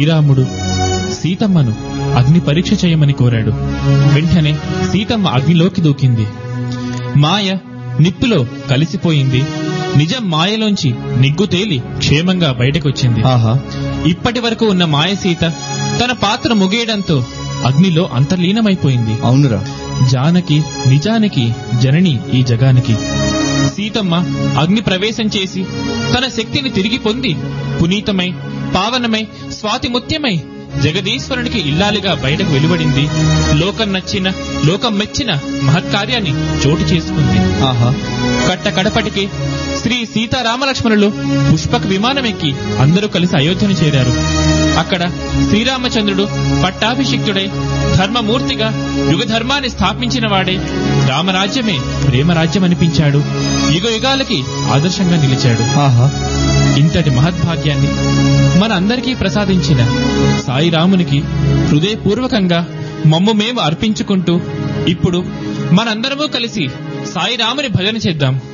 శ్రీరాముడు సీతమ్మను అగ్ని పరీక్ష చేయమని కోరాడు వెంటనే సీతమ్మ అగ్నిలోకి దూకింది మాయ నిప్పులో కలిసిపోయింది నిజం మాయలోంచి నిగ్గు తేలి క్షేమంగా బయటకొచ్చింది ఆహా ఇప్పటి వరకు ఉన్న మాయ సీత తన పాత్ర ముగియడంతో అగ్నిలో అంతర్లీనమైపోయింది అవునురా జానకి నిజానికి జనని ఈ జగానికి సీతమ్మ అగ్ని ప్రవేశం చేసి తన శక్తిని తిరిగి పొంది పునీతమై పావనమై స్వాతిముత్యమై జగదీశ్వరునికి ఇల్లాలిగా బయటకు వెలువడింది లోకం నచ్చిన లోకం మెచ్చిన మహత్కార్యాన్ని చోటు చేసుకుంది ఆహా కట్ట కడపటికి శ్రీ సీతారామలక్ష్మణులు పుష్పక విమానం ఎక్కి అందరూ కలిసి అయోధ్యను చేరారు అక్కడ శ్రీరామచంద్రుడు పట్టాభిషిక్తుడై ధర్మమూర్తిగా యుగ ధర్మాన్ని స్థాపించిన వాడే రామరాజ్యమే ప్రేమరాజ్యం అనిపించాడు యుగ యుగాలకి ఆదర్శంగా నిలిచాడు ఆహా ఇంతటి మహద్భాగ్యాన్ని మన అందరికీ ప్రసాదించిన సాయిరామునికి హృదయపూర్వకంగా మమ్ము మేము అర్పించుకుంటూ ఇప్పుడు మనందరము కలిసి సాయిరాముని భజన చేద్దాం